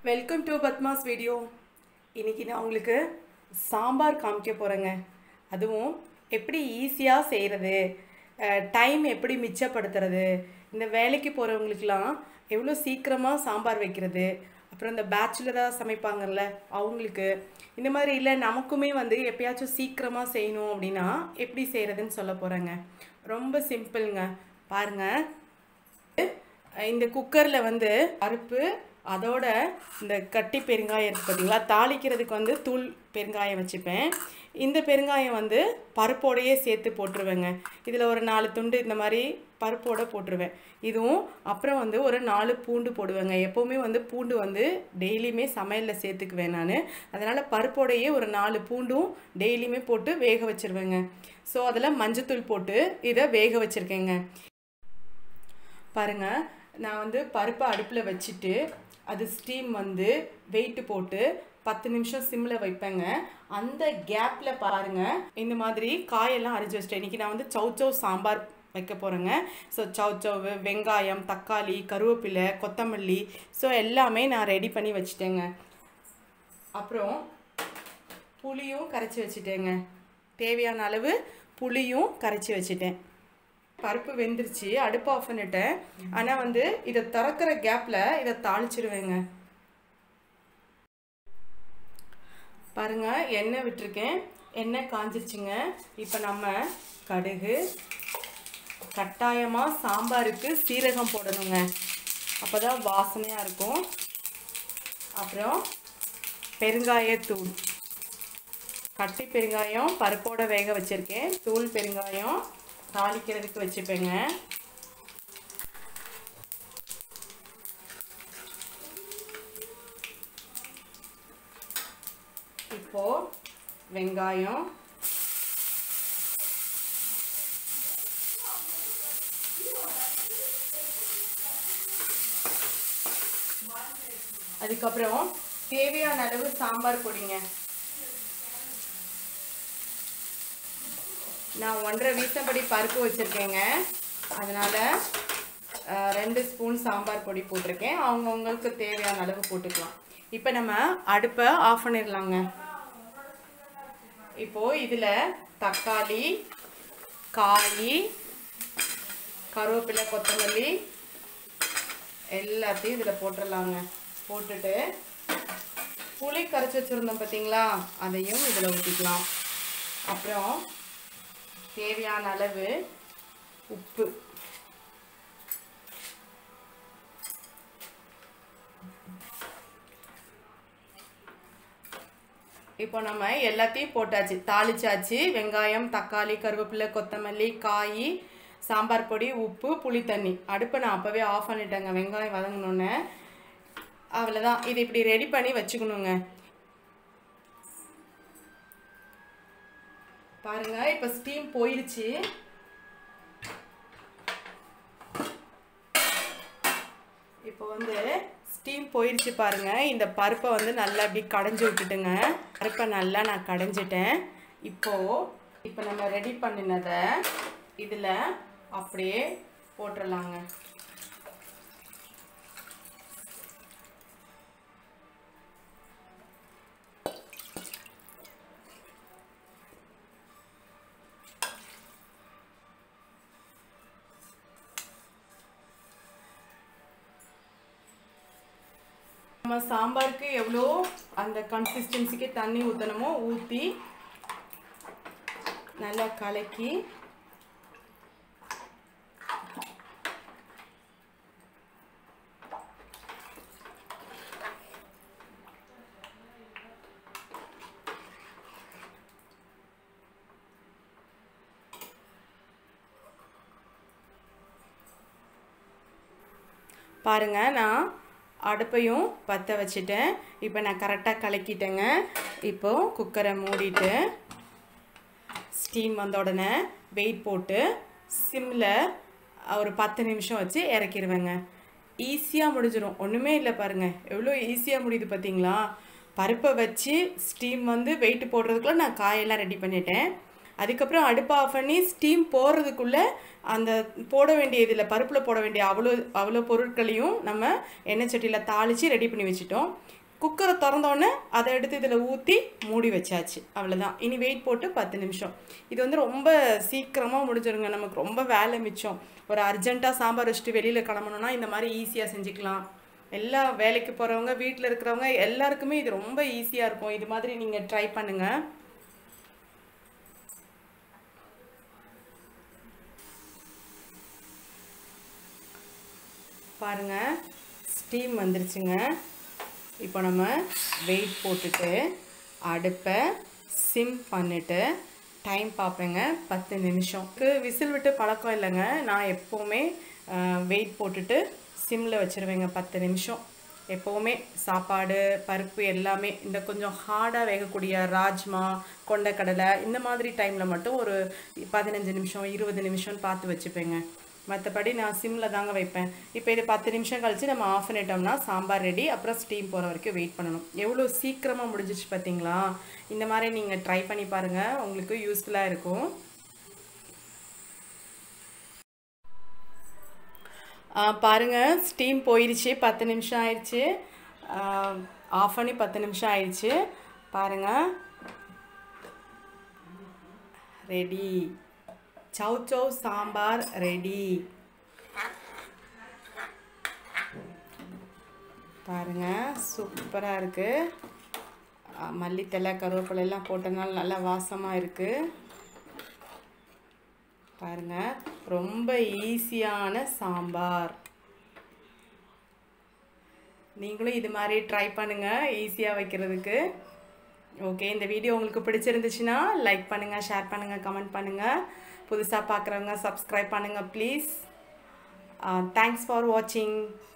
welcome to Padma's video இன்னைக்கு நான் உங்களுக்கு சாம்பார் காமிக்க போகிறேங்க அதுவும் எப்படி ஈஸியாக செய்கிறது டைம் எப்படி மிச்சப்படுத்துறது இந்த வேலைக்கு போகிறவங்களுக்கெல்லாம் எவ்வளோ சீக்கிரமாக சாம்பார் வைக்கிறது அப்புறம் இந்த பேச்சுலராக சமைப்பாங்கல்ல அவங்களுக்கு இந்த மாதிரி இல்லை நமக்குமே வந்து எப்பயாச்சும் சீக்கிரமாக செய்யணும் அப்படின்னா எப்படி செய்கிறதுன்னு சொல்ல போகிறேங்க ரொம்ப சிம்பிளுங்க பாருங்கள் இந்த குக்கரில் வந்து பருப்பு அதோட இந்த கட்டி பெருங்காயம் இருக்குது பார்த்தீங்களா தாளிக்கிறதுக்கு வந்து தூள் பெருங்காயம் வச்சுப்பேன் இந்த பெருங்காயம் வந்து பருப்போடையே சேர்த்து போட்டுருவேங்க இதில் ஒரு நாலு துண்டு இந்த மாதிரி பருப்போட போட்டுருவேன் இதுவும் அப்புறம் வந்து ஒரு நாலு பூண்டு போடுவேங்க எப்போவுமே வந்து பூண்டு வந்து டெய்லியுமே சமையலில் சேர்த்துக்குவேன் நான் அதனால் பருப்போடையே ஒரு நாலு பூண்டும் டெய்லியுமே போட்டு வேக வச்சுருவேங்க ஸோ அதில் மஞ்சத்தூள் போட்டு இதை வேக வச்சுருக்கேங்க பாருங்கள் நான் வந்து பருப்பை அடுப்பில் வச்சுட்டு அது ஸ்டீம் வந்து வெயிட்டு போட்டு பத்து நிமிஷம் சிம்மில் வைப்பேங்க அந்த கேப்பில் பாருங்கள் இந்த மாதிரி காயெல்லாம் அரிஞ்சு வச்சிட்டேன் இன்றைக்கி நான் வந்து சௌச்சௌ சாம்பார் வைக்க போகிறேங்க ஸோ சௌச்சௌவு வெங்காயம் தக்காளி கருவேப்பிலை கொத்தமல்லி ஸோ எல்லாமே நான் ரெடி பண்ணி வச்சுட்டேங்க அப்புறம் புளியும் கரைச்சி வச்சுட்டேங்க தேவையான அளவு புளியும் கரைச்சி வச்சுட்டேன் பருப்பு வெந்துருச்சு அடுப்பு ஆஃப் பண்ணிட்டேன் ஆனால் வந்து இதை திறக்கிற கேப்பில் இதை தாளிச்சிருவேங்க பாருங்க எண்ணெய் விட்டுருக்கேன் எண்ணெய் காஞ்சிருச்சுங்க இப்போ நம்ம கடுகு கட்டாயமாக சாம்பாருக்கு சீரகம் போடணுங்க அப்போ தான் வாசனையாக இருக்கும் அப்புறம் பெருங்காயத்தூள் கட்டி பெருங்காயம் பருப்போட வேக வச்சுருக்கேன் தூள் பெருங்காயம் தாளிக்கிறதுக்கு வச்சுப்பேங்க இப்போ வெங்காயம் அதுக்கப்புறம் தேவையான அளவு சாம்பார் பொடிங்க நான் ஒன்றரை வீசம்படி பருப்பு வச்சுருக்கேங்க அதனால் ரெண்டு ஸ்பூன் சாம்பார் பொடி போட்டிருக்கேன் அவங்கவுங்களுக்கு தேவையான அளவு போட்டுக்கலாம் இப்போ நம்ம அடுப்பை ஆஃப் பண்ணிடலாங்க இப்போது இதில் தக்காளி காய் கருவேப்பிலை கொத்தமல்லி எல்லாத்தையும் இதில் போட்டுடலாங்க போட்டுட்டு புளி கரைச்சி வச்சுருந்தோம் பார்த்தீங்களா அதையும் இதில் ஊற்றிக்கலாம் அப்புறம் தேவையான அளவு உப்பு இப்போ நம்ம எல்லாத்தையும் போட்டாச்சு தாளிச்சாச்சு வெங்காயம் தக்காளி கருவேப்பிலை கொத்தமல்லி காய் சாம்பார் பொடி உப்பு புளி தண்ணி அடுப்பை நான் அப்போவே ஆஃப் பண்ணிட்டேங்க வெங்காயம் வதங்கினோன்னே அவ்வளோதான் இது இப்படி ரெடி பண்ணி வச்சுக்கணுங்க பாருங்க இப்போ ஸ்டீம் போயிருச்சு இப்போ வந்து ஸ்டீம் போயிருச்சு பாருங்க இந்த பருப்பை வந்து நல்லா அப்படி கடைஞ்சி விட்டுட்டுங்க பருப்பை நல்லா நான் கடைஞ்சிட்டேன் இப்போ இப்போ நம்ம ரெடி பண்ணினதை இதில் அப்படியே போட்டுடலாங்க நம்ம சாம்பாருக்கு எவ்வளோ அந்த கன்சிஸ்டன்சிக்கு தண்ணி ஊற்றணுமோ ஊற்றி நல்லா கலக்கி பாருங்க நான் அடுப்பையும் பற்ற வச்சுட்டேன் இப்போ நான் கரெக்டாக கலக்கிட்டேங்க இப்போது குக்கரை மூடிட்டு ஸ்டீம் வந்த உடனே வெயிட் போட்டு சிம்மில் ஒரு பத்து நிமிஷம் வச்சு இறக்கிடுவேங்க ஈஸியாக முடிஞ்சிடும் ஒன்றுமே இல்லை பாருங்கள் எவ்வளோ ஈஸியாக முடியுது பார்த்தீங்களா பருப்பை வச்சு ஸ்டீம் வந்து வெயிட் போடுறதுக்குள்ள நான் காயெல்லாம் ரெடி பண்ணிட்டேன் அதுக்கப்புறம் அடுப்பை ஆஃப் பண்ணி ஸ்டீம் போடுறதுக்குள்ளே அந்த போட வேண்டிய இதில் பருப்பில் போட வேண்டிய அவ்வளோ அவ்வளோ பொருட்களையும் நம்ம எண்ணெய் சட்டியில் தாளித்து ரெடி பண்ணி வச்சுட்டோம் குக்கரை திறந்தோடனே அதை எடுத்து இதில் ஊற்றி மூடி வச்சாச்சு அவ்வளோதான் இனி வெயிட் போட்டு பத்து நிமிஷம் இது வந்து ரொம்ப சீக்கிரமாக முடிஞ்சிருங்க நமக்கு ரொம்ப வேலை மிச்சம் ஒரு அர்ஜென்ட்டாக சாம்பார் வச்சுட்டு வெளியில் கிளம்பணும்னா இந்த மாதிரி ஈஸியாக செஞ்சுக்கலாம் எல்லா வேலைக்கு போகிறவங்க வீட்டில் இருக்கிறவங்க எல்லாருக்குமே இது ரொம்ப ஈஸியாக இருக்கும் இது மாதிரி நீங்கள் ட்ரை பண்ணுங்கள் பாருங்க ஸ்டீம் வந்துருச்சுங்க இப்போ நம்ம வெயிட் போட்டுட்டு அடுப்பை சிம் பண்ணிட்டு டைம் பார்ப்பேங்க பத்து நிமிஷம்க்கு விசில் விட்டு பழக்கம் இல்லைங்க நான் எப்போவுமே வெயிட் போட்டுட்டு சிம்மில் வச்சுருவேங்க பத்து நிமிஷம் எப்போவுமே சாப்பாடு பருப்பு எல்லாமே இந்த கொஞ்சம் ஹார்டாக வேகக்கூடிய ராஜ்மா கொண்டக்கடலை இந்த மாதிரி டைமில் மட்டும் ஒரு பதினஞ்சு நிமிஷம் இருபது நிமிஷம்னு பார்த்து வச்சுப்பேங்க மற்றபடி நான் சிம்மில் தாங்க வைப்பேன் இப்போ இது பத்து நிமிஷம் கழித்து நம்ம ஆஃப் பண்ணிட்டோம்னா சாம்பார் ரெடி அப்புறம் ஸ்டீம் போகிற வரைக்கும் வெயிட் பண்ணணும் எவ்வளோ சீக்கிரமாக முடிஞ்சிச்சு பார்த்தீங்களா இந்த மாதிரி நீங்கள் ட்ரை பண்ணி பாருங்கள் உங்களுக்கு யூஸ்ஃபுல்லாக இருக்கும் பாருங்கள் ஸ்டீம் போயிடுச்சு பத்து நிமிஷம் ஆயிடுச்சு ஆஃப் பண்ணி பத்து நிமிஷம் ஆயிடுச்சு பாருங்கள் ரெடி சவ் சவ் சாம்பார் ரெடி பாருங்க சூப்பராக இருக்குது மல்லித்தலை கருவேப்பிலை எல்லாம் போட்டனால நல்லா வாசமாக இருக்குது பாருங்க ரொம்ப ஈஸியான சாம்பார் நீங்களும் இது மாதிரி ட்ரை பண்ணுங்கள் ஈஸியாக வைக்கிறதுக்கு ஓகே இந்த வீடியோ உங்களுக்கு பிடிச்சிருந்துச்சுன்னா லைக் பண்ணுங்கள் ஷேர் பண்ணுங்கள் கமெண்ட் பண்ணுங்கள் புதுசாக பார்க்குறவங்க சப்ஸ்கிரைப் பண்ணுங்கள் ப்ளீஸ் தேங்க்ஸ் ஃபார் வாட்சிங்